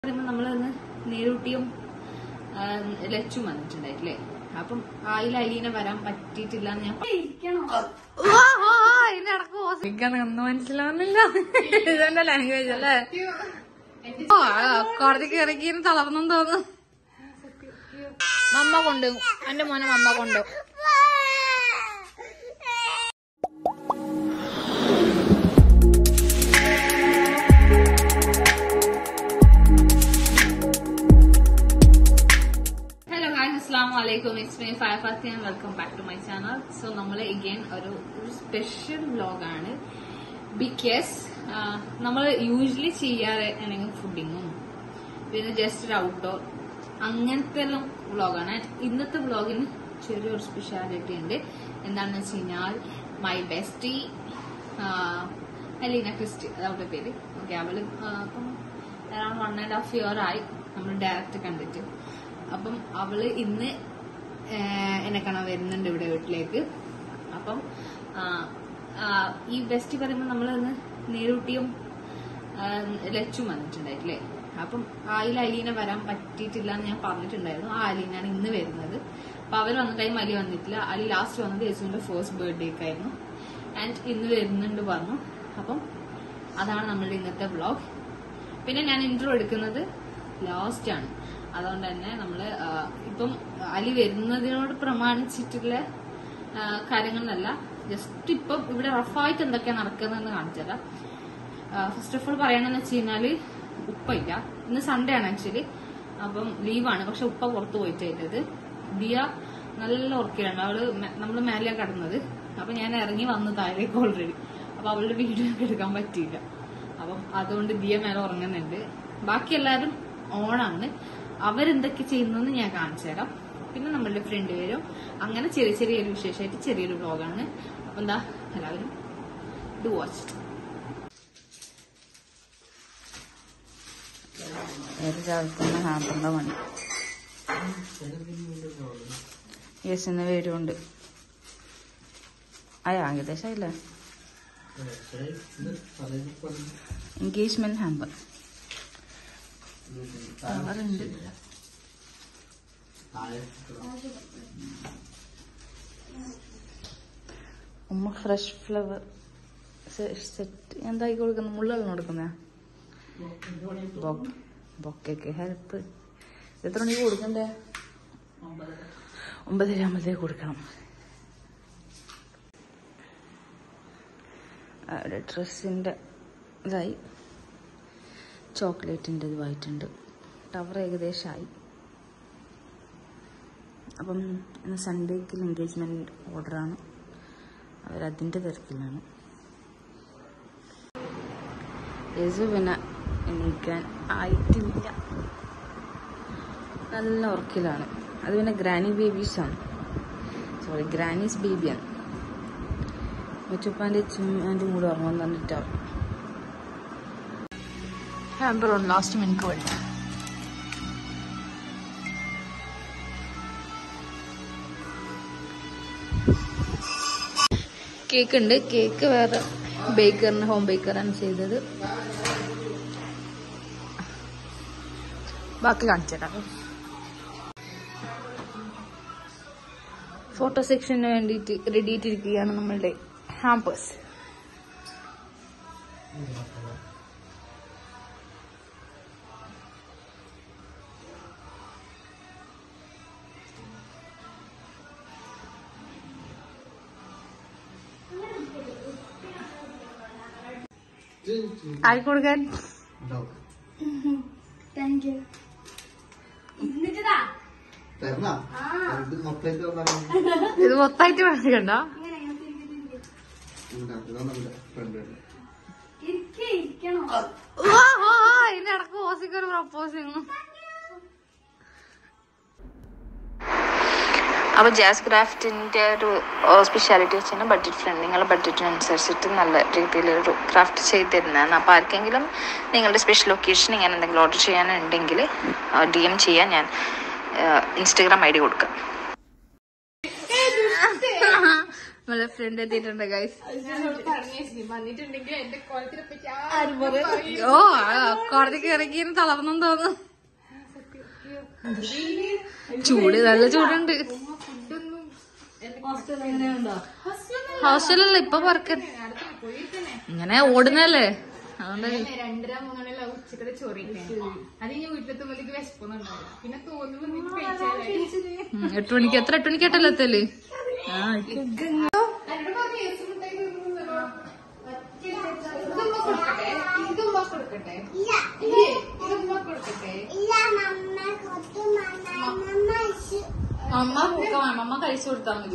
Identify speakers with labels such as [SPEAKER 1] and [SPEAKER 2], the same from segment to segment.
[SPEAKER 1] പറയുമ്പോൾ നമ്മളിന്ന് നേരൂട്ടിയും ആ, ലച്ചും വന്നിട്ടുണ്ടായിട്ടില്ലേ അപ്പം ആയിൽ അലീന വരാൻ പറ്റിയിട്ടില്ല എന്ന് ഞാൻ എനിക്കൊന്നും മനസ്സിലാവുന്നില്ല ഇതെന്റെ ലാംഗ്വേജ് അല്ലേ ഓ കോടതിക്ക് ഇറക്കി തളർന്നു തോന്നുന്നു മമ്മ കൊണ്ട് എന്റെ മോനെ മമ്മ കൊണ്ട് ഹലോ ഹായ് അസ്സാം വലൈക്കും it's me Fayafathi and welcome back to my channel so നമ്മൾ എഗെയിൻ ഒരു ഒരു സ്പെഷ്യൽ വ്ലോഗാണ് ബിക്കോസ് നമ്മൾ യൂഷ്വലി ചെയ്യാറ് ആണെങ്കിൽ ഫുഡിങ്ങും പിന്നെ ജസ്റ്റ് ഒരു ഔട്ട്ഡോർ അങ്ങനത്തെ എല്ലാം വ്ലോഗാണ് ഇന്നത്തെ വ്ലോഗിന് ചെറിയൊരു സ്പെഷ്യാലിറ്റി ഉണ്ട് എന്താണെന്ന് വെച്ച് കഴിഞ്ഞാൽ മൈ ബെസ്റ്റി അലീന ക്രിസ്റ്റി അതവളുടെ പേര് ഓക്കെ അവള് ആ, അപ്പം around one and half year ആയി നമ്മൾ ഡയറക്റ്റ് കണ്ടിട്ട് അപ്പം അവള് ഇന്ന് ഏഹ്, എന്നെ കാണാൻ വരുന്നുണ്ട് ഇവിടെ വീട്ടിലേക്ക് അപ്പം ആ, ആ, ഈ ബെസ്റ്റ് പറയുമ്പോൾ നമ്മൾ ഇന്ന് നേരൂട്ടിയും ആ, ലച്ചും വന്നിട്ടുണ്ടായിട്ടില്ലേ അപ്പം ആയിൽ അലീന വരാൻ പറ്റിയിട്ടില്ല എന്ന് ഞാൻ പറഞ്ഞിട്ടുണ്ടായിരുന്നു ആ അലീനാണ് ഇന്ന് വരുന്നത് അപ്പൊ അവർ വന്ന ടൈം അലി വന്നിട്ടില്ല അലി ലാസ്റ്റ് വന്നത് യേശുവിന്റെ ഫസ്റ്റ് ബർത്ത്ഡേക്ക് ആയിരുന്നു ആൻഡ് ഇന്ന് വരുന്നുണ്ട് പറഞ്ഞു അപ്പം അതാണ് നമ്മളുടെ ഇന്നത്തെ വ്ളോഗ് പിന്നെ ഞാൻ ഇൻട്രോ എടുക്കുന്നത് ലാസ്റ്റ് ആണ് അതുകൊണ്ട് തന്നെ നമ്മള് ആ, ഇപ്പം അലി വരുന്നതിനോട് പ്രമാണിച്ചിട്ടുള്ള ആ, കാര്യങ്ങളല്ല ജസ്റ്റ് ഇപ്പം ഇവിടെ റഫായിട്ട് എന്തൊക്കെയാ നടക്കുന്നതെന്ന് കാണിച്ചുതരാം ഫസ്റ്റ് ഓഫ് ഓൾ പറയണമെന്ന് വെച്ച് കഴിഞ്ഞാല് ഉപ്പ ഇല്ല ഇന്ന് സൺഡേ ആണ് ആക്ച്വലി അപ്പം ലീവാണ് പക്ഷെ ഉപ്പ പുറത്ത് പോയിട്ടായിട്ടത് ദിയ നല്ല ഉറക്കിലാണ് അവള് മേ- നമ്മള് മേലെയാണ് കടന്നത് അപ്പൊ ഞാൻ ഇറങ്ങി വന്നു താഴേക്ക് ഓൾറെഡി അപ്പൊ അവളുടെ വീഡിയോ ഒക്കെ എടുക്കാൻ പറ്റിയില്ല അപ്പം അതുകൊണ്ട് ദിയ മേലെ ഉറങ്ങുന്നുണ്ട് ബാക്കി എല്ലാവരും ഓണാണ് അവരെന്തൊക്കെ ചെയ്യുന്നെന്ന് ഞാൻ കാണിച്ചു തരാം പിന്നെ നമ്മളുടെ ഫ്രണ്ട് വരും അങ്ങനെ ചെറിയ ചെറിയൊരു വിശേഷമായിട്ട് ചെറിയൊരു വ്ലോഗാണ് അപ്പൊ എന്താ എല്ലാവരും ഡു വാച്ച്
[SPEAKER 2] ഏത് ചാവത്തുന്ന ഹാമ്പറിന്റെ പണി യേശുന്ന വരുമുണ്ട് ആ ഏകദേശം ആയില്ലേ എൻഗേജ്മെന്റ് ഹാമ്പർ കളറുണ്ട് ഉമ്മ ഫ്രഷ് ഫ്ലവർ സെറ്റ് എന്തായി കൊടുക്കുന്നത് മുള്ളാണ് കൊടുക്കുന്നേ ബൊക്കയ്ക്ക് ഹെൽപ്പ് എത്ര മണിക്ക് കൊടുക്കണ്ടേ ഒമ്പതര ആകുമ്പോഴത്തേക്ക് കൊടുക്കണം അവിടെ ഡ്രസ്സിൻ്റെ ഇതായി ചോക്ലേറ്റിൻ്റെ ഇതുമായിട്ടുണ്ട് ടവർ ഏകദേശമായി അപ്പം ഇന്ന് സൺഡേക്കുള്ള എൻഗേജ്മെൻറ്റ് ഓർഡറാണ് അവരതിൻ്റെ തിരക്കിലാണ് യേശു പിന്നെ എണീക്കാൻ ആയിട്ടില്ല നല്ല ഉറക്കിലാണ് അത് പിന്നെ ഗ്രാനി ബേബീസാണ് സോറി ഗ്രാനീസ് ബേബിയാണ് മുച്ചുപ്പാൻ്റെ ചുമ്മാൻ്റെ കൂടെ ഉറങ്ങാൻ തന്നിട്ടാവും ഹാമ്പർ ഉണ്ട് ലാസ്റ്റ് മിനിറ്റ് വേണ്ടി കേക്ക് ഉണ്ട് കേക്ക് വേറെ ബേക്കറിന് ഹോം ബേക്കറാണ് ചെയ്തത് ബാക്കി കാണിച്ചു തരാം ഫോട്ടോ സെക്ഷന് വേണ്ടിയിട്ട് റെഡി ആയിട്ടിരിക്കുകയാണ് നമ്മളുടെ ഹാമ്പേഴ്സ് ആയി കൊടുക്കാൻ
[SPEAKER 3] താങ്ക് യു എന്നിട്ടാ
[SPEAKER 4] തരണോ ഇത് മൊത്തമായിട്ട് വന്നാലും
[SPEAKER 1] ഇത് മൊത്തമായിട്ട് മേടിക്കണ്ട
[SPEAKER 3] ഇങ്ങനെ ഇങ്ങനെ തിരികെ തിരികെ.
[SPEAKER 4] ഇതൊന്നുമില്ല ഫ്രണ്ട്
[SPEAKER 3] ഇരിക്കെ ഇരിക്കണോ
[SPEAKER 1] ഇതിന്റെ ഇടക്ക് ഓസിക്ക് ഒരു പ്രപ്പോസ് ചെയ്യുന്നു
[SPEAKER 2] അപ്പോൾ ജാസ് ക്രാഫ്റ്റിൻ്റെ ഒരു സ്പെഷ്യാലിറ്റി വെച്ചാൽ ബഡ്ജറ്റ് ഫ്രണ്ട് നിങ്ങളുടെ ബഡ്ജറ്റിനനുസരിച്ചിട്ട് നല്ല രീതിയിലൊരു ക്രാഫ്റ്റ് ചെയ്ത് തരുന്നതാണ് അപ്പോൾ ആർക്കെങ്കിലും നിങ്ങളുടെ സ്പെഷ്യൽ ഒക്കേഷൻ ഇങ്ങനെ എന്തെങ്കിലും ഓർഡർ ചെയ്യാനുണ്ടെങ്കിൽ ഡി എം ചെയ്യാൻ ഞാൻ ഇൻസ്റ്റഗ്രാം ഐ ഡി കൊടുക്കാം നമ്മളെ ഫ്രണ്ട് എത്തിയിട്ടുണ്ട് ഗൈസ്
[SPEAKER 1] വന്നിട്ടുണ്ടെങ്കിൽ എന്റെ കോലത്തിനെ പറ്റി
[SPEAKER 2] ഓ കോടതിക്ക് ഇറക്കി തളർന്നു തോന്നുന്നു ചൂട് നല്ല ചൂടുണ്ട് ഹോസ്റ്റലല്ല ഇപ്പൊ വർക്ക് ഇങ്ങനെ ഓടുന്നല്ലേ അതുകൊണ്ട്
[SPEAKER 1] രണ്ടര മൂന്നര ഉച്ചക്കത്തെ ചോറി അത് ഞാൻ വീട്ടിലെത്തുമ്പോഴേക്ക് വിശപ്പൊന്നുണ്ടാവില്ല പിന്നെ തോന്നുമ്പോ നീ കഴിച്ചാലേ
[SPEAKER 2] ഉം, എട്ട് മണിക്ക് എത്ര എട്ട് മണിക്കായിട്ടല്ലോ എത്തല് ആ
[SPEAKER 1] ഇതുമ്മ കൊടുക്കട്ടെ ഇതുമ്മ കൊടുക്കട്ടെ ഇല്ലേ? ഇതുമ്മ കൊടുക്കട്ടെ
[SPEAKER 2] അമ്മ അമ്മ കഴിച്ചു കൊടുത്താൽ മതി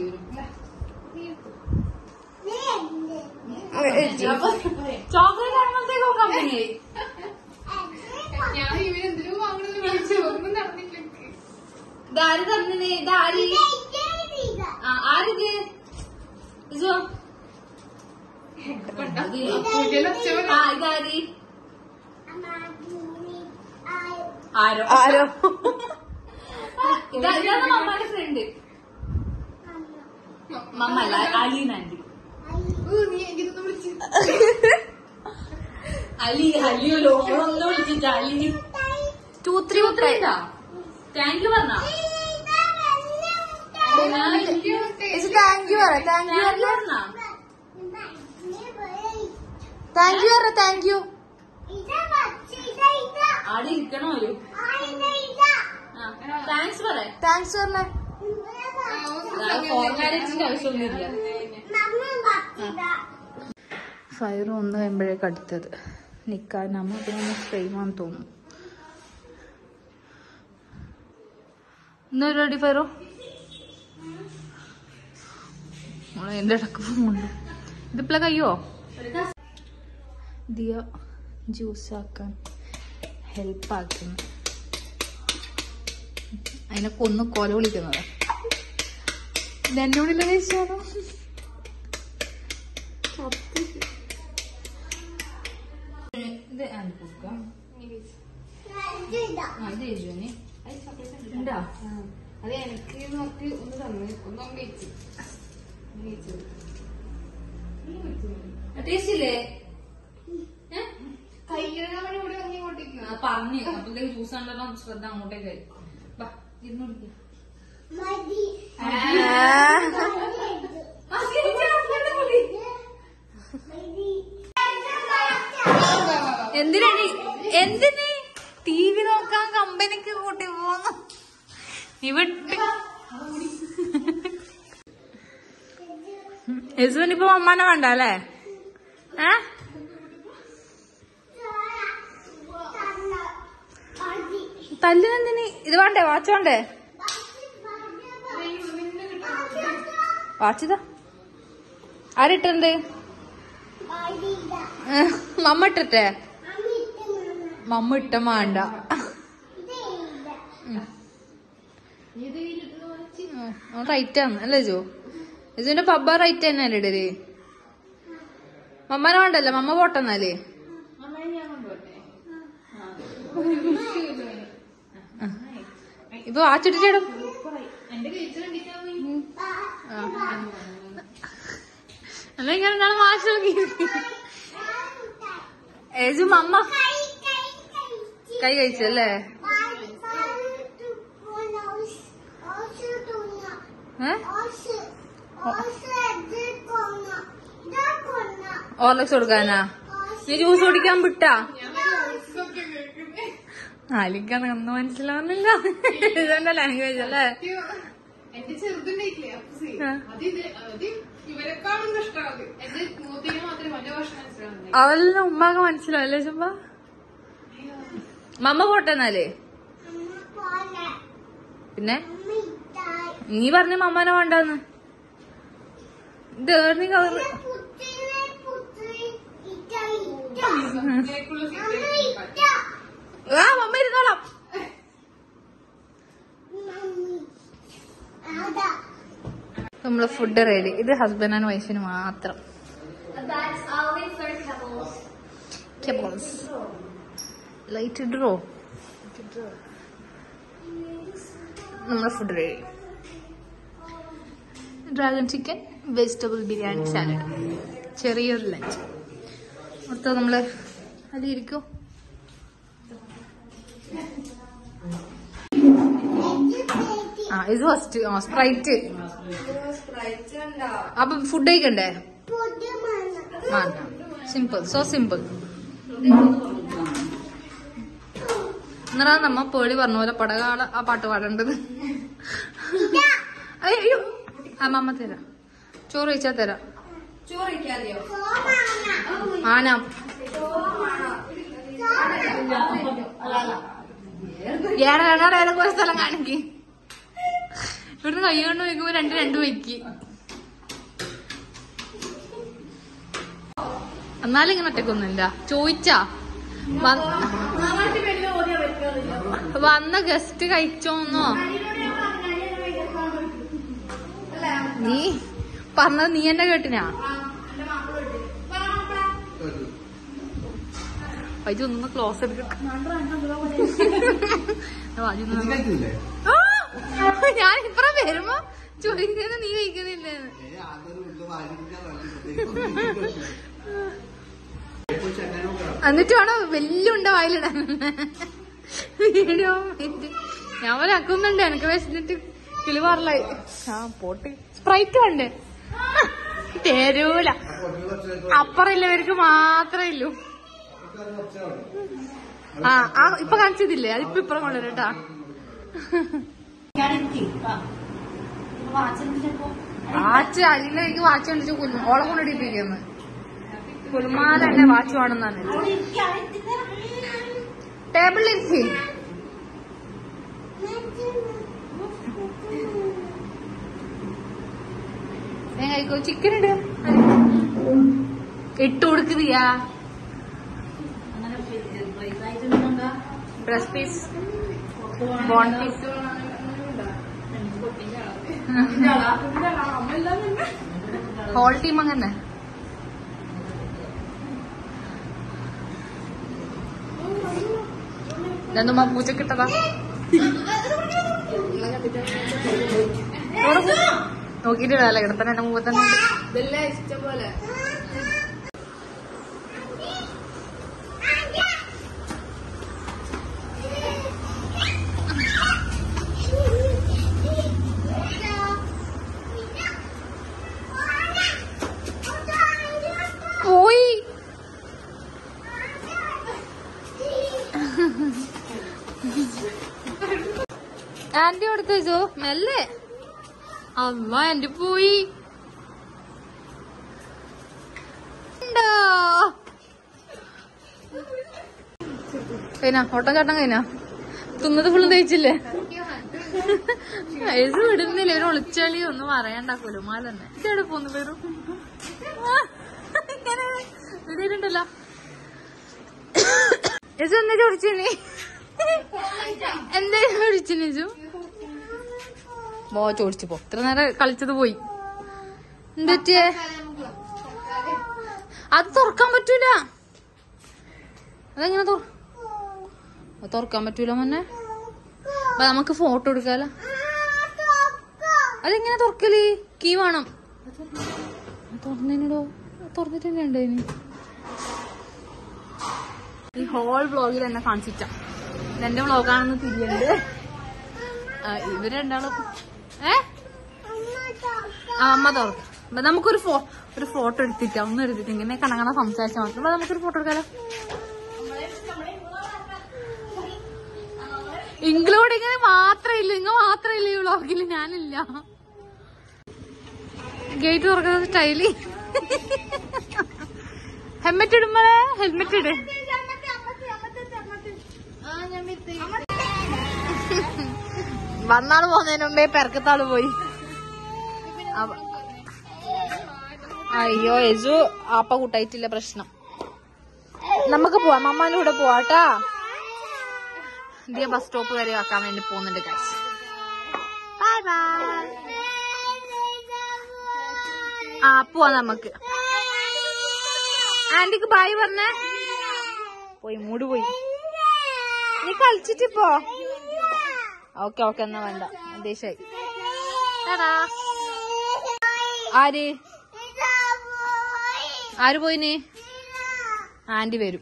[SPEAKER 2] ചോക്ലേറ്റ് ആകുമ്പോഴത്തേക്കും കമ്പനി
[SPEAKER 1] ഞാൻ ഇവരെന്തിനോ വാങ്ങണമെന്ന് വിളിച്ചു ഒന്നും നടന്നില്ല എനിക്ക്.
[SPEAKER 2] ഇതാര് തന്നെ ഇതാര് ആ ആരിത് ഇജോ
[SPEAKER 1] പൂജയിലെ ഒച്ച പോലെ.
[SPEAKER 2] ആ ഇതാര് ആരോ ആരോ ഇതാ ഇതാണ് മമ്മാന്റെ ഫ്രണ്ട് മമ്മ അല്ല അലീന ആന്റി
[SPEAKER 1] ഊ, നീ എനിക്കിതൊന്നും വിളിച്ചു
[SPEAKER 2] അലി അലിയോലോ ഒന്ന് വിളിച്ചിട്ട് Ali two three thank you പറഞ്ഞ താങ്ക് യു പറ താങ്ക് യു പറഞ്ഞ താങ്ക് യു പറ താങ്ക് യു ആടെ ഇരിക്കണോ ഒരു താങ്ക്സ് പറ താങ്ക്സ് പറഞ്ഞ ഫോർമാലിറ്റിന്റെ ആവശ്യമൊന്നുമില്ല ഫയർ ഒന്ന് കഴിയുമ്പോഴേക്ക് അടുത്തത് നിക്കാൻ നമ്മ പിന്നെ ഫ്രെയിമാന്ന് തോന്നുന്നു എന്നാ പരിപാടി ഫയറോ മോളെ എന്റെ ഇടക്ക് പോകുന്നുണ്ട് ഇതിപ്പോഴെ കയ്യോ ദിയ ജ്യൂസ് ആക്കാൻ ഹെൽപ്പ് ആക്കുന്നു അതിനെ കൊന്ന് കൊല വിളിക്കുന്നത് ഇതെന്നോടില്ല കഴിച്ചാണോ ഇത് ആൻറ്റി കൊടുക്കാം ആ ഇത് യേശുവിന് ഉണ്ടോ
[SPEAKER 1] അത് എനിക്ക് നോക്കി ഒന്ന് തന്നു ഒന്നും കഴിച്ചു കഴിച്ചു
[SPEAKER 2] ടേസ്റ്റ് ഇല്ലേ
[SPEAKER 1] കയ്യിലാണ് വേണ്ടി ഇവിടെ വന്ന് ഇങ്ങോട്ടേക്ക്
[SPEAKER 2] ആ, പറഞ്ഞു അപ്പോഴത്തേക്ക് ജ്യൂസ് കണ്ടല്ലോ ശ്രദ്ധ അങ്ങോട്ടേക്ക് ആയി വാ ഇരുന്ന് കുടിക്ക്. ആ, ശരി, ചേട്ടാ, കുടി. എന്തിനാണ് എന്തിന് ടി വി നോക്കാൻ കമ്പനിക്ക് കൂട്ടി പോന്നു ഇവിടെ യസുവിന് ഇപ്പൊ അമ്മാനെ വേണ്ട അല്ലേ ഏ തല്ലിനെന്തിന് ഇത് വേണ്ടേ വാച്ച് വേണ്ടേ വാച്ചിതാ ആരിട്ടുണ്ട് മമ്മ ഇട്ടിട്ടെ മമ്മ ഇട്ട വേണ്ട റൈറ്റ് ആണ് അല്ലേ ജോ ഇതിന്റെ പബ്ബ റൈറ്റ് തന്നെ അല്ലേ ഇടല് മമ്മനെ വേണ്ടല്ലോ മമ്മ പോട്ടെന്നാലേ ഇപ്പൊ വാച്ചിട്ടിടും
[SPEAKER 1] എന്റെ കഴിച്ചു കണ്ടിട്ടാ
[SPEAKER 2] എന്നാ ഇങ്ങനെ ഞാൻ വാച്ച് നോക്കി ഏജു മമ്മ കൈ കഴിച്ചല്ലേ ഏ ഓർലക്സ് കൊടുക്കാനാ നീ ജ്യൂസ് കുടിക്കാൻ വിട്ടാ ആലിക്കാണ് ഒന്നും മനസ്സിലാവുന്നില്ല ഇതെന്റെ ലാംഗ്വേജ് അല്ലേ
[SPEAKER 1] എന്റെ ചെറുതുണ്ടായിട്ടില്ലേ അപ്പുസി
[SPEAKER 2] ആ.
[SPEAKER 1] അത് ഇത് അത് ഇവരെക്കാളും കഷ്ടമാത് എന്റെ മൂത്തിന് മാത്രമേ വലിയ ഭക്ഷണം മനസ്സിലാവുന്നത്
[SPEAKER 2] അവളിന് ഉമ്മാക്ക് മനസ്സിലാവല്ലേ ചുമ്പ മമ്മ പോട്ടെ എന്നാലേ പിന്നെ നീ പറഞ്ഞ മമ്മനെ വേണ്ടാന്ന് ഇത് ഏർണി കളർ
[SPEAKER 1] ഇതിലേക്കുള്ള സിറ്റുവേഷൻ
[SPEAKER 2] ആ മമ്മ ഇരുന്നോളാം നമ്മള് ഫുഡ് റെഡി ഇത് ഹസ്ബൻഡ് ആൻഡ് വൈഫിന് മാത്രം Kibbles. ലൈറ്റ് ഡ്രോ നമ്മളെ food ready dragon chicken
[SPEAKER 1] vegetable biryani salad ചെറിയൊരു ലഞ്ച് അടുത്ത നമ്മള് അതിരിക്കും ആ ഇത് ഫസ്റ്റ് ആ സ്പ്രൈറ്റ് അപ്പൊ ഫുഡ് കഴിക്കണ്ടേ വേണ്ട സിമ്പിൾ സോ സിമ്പിൾ എന്നാ നമ്മ പേടി പറഞ്ഞ പോലെ പടകാള ആ പാട്ട് പാടേണ്ടത് അയ്യോ ആ മമ്മ തരാം ചോറ് കഴിച്ചാ തരാം ആന ഏറെ രണ്ടാടെ ഏതൊക്കെ ഒരു സ്ഥലം കാണിക്ക് ഇവിടുന്ന് കൈ കൊണ്ട് വയ്ക്കുമ്പോ രണ്ട് രണ്ട് വയ്ക്ക് എന്നാലും ഇങ്ങനെ ഒറ്റക്കൊന്നുമില്ല ചോദിച്ചാ വന്ന- വന്ന ഗസ്റ്റ് കഴിച്ചോന്നോ നീ പറഞ്ഞത് നീ എന്നെ കേട്ടിനാ വൈജു ഒന്ന് ക്ലോസ് എടുക്ക
[SPEAKER 4] ഇത് കഴിക്കുന്നില്ലേ?
[SPEAKER 1] ഞാൻ ഇപ്പറ വരുമ്പോ ചോദിക്കുന്നത് നീ കഴിക്കുന്നില്ലേന്ന്
[SPEAKER 4] ഏ, അതൊരു വലിയ വാരിക്കാൻ വേണ്ടി ഇപ്പൊ ചെന്നൈ നോക്കാം.
[SPEAKER 1] എന്നിട്ട് വേണം വലിയ ഉണ്ട വായിലിടാൻ വീഡിയോ മിനിറ്റ് ഞാൻ പോലെ അക്കുന്നുണ്ട് എനിക്ക് വിശന്നിട്ട് കിളി പറലായി ആ പോട്ട് സ്പ്രൈറ്റ് വേണ്ടേ തരൂല
[SPEAKER 4] കുറച്ച് കുറച്ച്
[SPEAKER 1] അപ്പറില്ലവർക്ക് മാത്രമേ ഇല്ലൂ ആ ആ ഇപ്പൊ കാണിച്ചതില്ലേ അതിപ്പോ ഇപ്പുറം കൊണ്ടുവരും കേട്ടാ വാച്ച് അജിലേക്ക് വാച്ച് കണ്ടിട്ട് കുലു ഓളെ കൊണ്ടിടിപ്പിക്കുന്നു കുലുമാല എന്നെ വാച്ച് വേണമെന്നാണ് ടേബിളിലിരിക്കേ ഞാൻ കഴിക്കോ ചിക്കൻ ഇട് ഇട്ട് കൊടുക്കുതിയാ breast piece bone piece whole ടീം അങ്ങനെ ഇതെന്തുമ്മാ പൂച്ച കിട്ടതാ നോക്കിയിട്ടില്ല കിടത്തന്നെ എന്റെ മുമ്പ് തന്നെ ഉണ്ട്. പോയി ആന്റി കൊടുത്തു വെച്ചോ മെല്ലെ അമ്മ ആന്റി പോയി ഉണ്ടോ? കഴിഞ്ഞാ ഓട്ടം ചാട്ടം കഴിഞ്ഞാ തിന്നത് ഫുള്ളും തയ്ച്ചില്ലേ വയസ്സ് വിടുന്നില്ല ഒരു ഒളിച്ചളി ഒന്നും പറയണ്ട കുലുമാല തന്നെ ഇതെവിടെ പോന്നു പേരും ഇതിലുണ്ടല്ലോ യജു എന്താ ചോദിച്ചു നീ എന്താ ചോദിച്ചു നിജു ബോ ചോദിച്ചു പോ ഇത്ര നേരം കളിച്ചത് പോയി എന്തൊറ്റേ അത് തുറക്കാൻ പറ്റൂല അതെങ്ങനെ തുറ അത് തുറക്കാൻ പറ്റൂല മോനെ അപ്പൊ നമുക്ക് ഫോട്ടോ എടുക്കാലോ അതെങ്ങനെ തുറക്കല് കീ വേണം തുറന്നിടോ തുറന്നിട്ടല്ലേ ഉണ്ടായിന് ഈ ഹോൾ വ്ളോഗിൽ എന്നെ കാണിച്ചിട്ട ഇതെന്റെ വ്ളോഗാണെന്ന് തിരിയുണ്ട് ആ, ഇവര് രണ്ടാളും ഏ ആ അമ്മ തുറക്കും അപ്പൊ നമുക്കൊരു ഫോ ഒരു ഫോട്ടോ എടുത്തിട്ടാ ഒന്നും എടുത്തിട്ട് ഇങ്ങനെ കണങ്ങണ സംസാരിച്ചാൽ മാത്രം അപ്പൊ നമുക്കൊരു ഫോട്ടോ എടുക്കാലോ ഇൻക്ലൂഡിങ് മാത്രമില്ല ഇങ്ങ മാത്രമില്ല ഈ വ്ളോഗിൽ ഞാനില്ല ഗേറ്റ് തുറക്കുന്ന സ്റ്റൈലി ഹെൽമെറ്റ് ഇടുമ്പോ ഹെൽമെറ്റ് ഇട് വന്നാള് പോകുന്നതിന് മുമ്പേ പെരക്കത്താള് പോയി അവ- അയ്യോ യജു ആപ്പ കൂട്ടായിട്ടില്ല പ്രശ്നം നമുക്ക് പോവാം അമ്മാന്റെ കൂടെ പോവാട്ടാ ഇന്ത്യ ബസ് സ്റ്റോപ്പ് വരെ ആക്കാൻ വേണ്ടി പോകുന്നുണ്ട് കാശ് ബൈ ബൈ ആ പോവാ നമുക്ക് ആന്റിക്ക് ബായ് പറഞ്ഞേ പോയി മൂട് പോയി നീ കളിച്ചിട്ട് പോ ഓക്കെ ഓക്കെ എന്നാ വേണ്ട ദേശായി ആര് ആര് പോയിന് ആന്റി വരും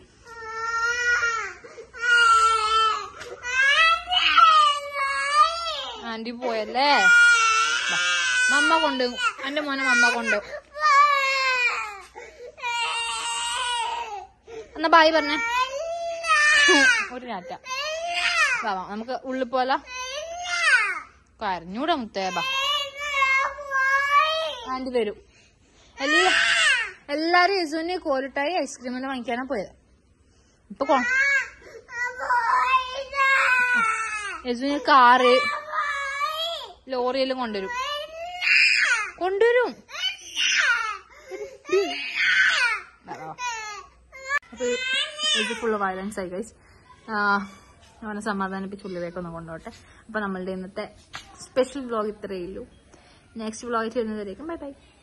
[SPEAKER 1] ആന്റി പോയല്ലേ വാ. മമ്മ കൊണ്ട് എന്റെ മോനെ മമ്മ കൊണ്ട് എന്നാ ബായ് പറഞ്ഞേ ഒരു രാറ്റ വാ വാ, നമുക്ക് ഉള്ളിൽ പോലെ കരഞ്ഞൂടെ മുത്തേ ബാ ആന്റി വരും എല്ലാ എല്ലാരും യസുവിന് കോലിട്ടായി ഐസ്ക്രീമെല്ലാം വാങ്ങിക്കാനാ പോയത് ഇപ്പൊ കൊ യസുവിന് കാറ് ലോറിയെല്ലാം കൊണ്ടുവരും കൊണ്ടുവരും വാ, വാ, വാ. അപ്പൊ ഇത് ഫുള്ള് വയലൻസ് ആയി ഗൈസ് അവനെ സമാധാനിപ്പിച്ച് ഉള്ളിലേക്കൊന്ന് കൊണ്ടോട്ടെ അപ്പൊ നമ്മളുടെ ഇന്നത്തെ സ്പെഷ്യൽ വ്ളോഗ് ഇത്രയേ ഉള്ളൂ നെക്സ്റ്റ് വ്ളോഗ് ചെയ്യുന്നതിലേക്കും ബൈ ബൈ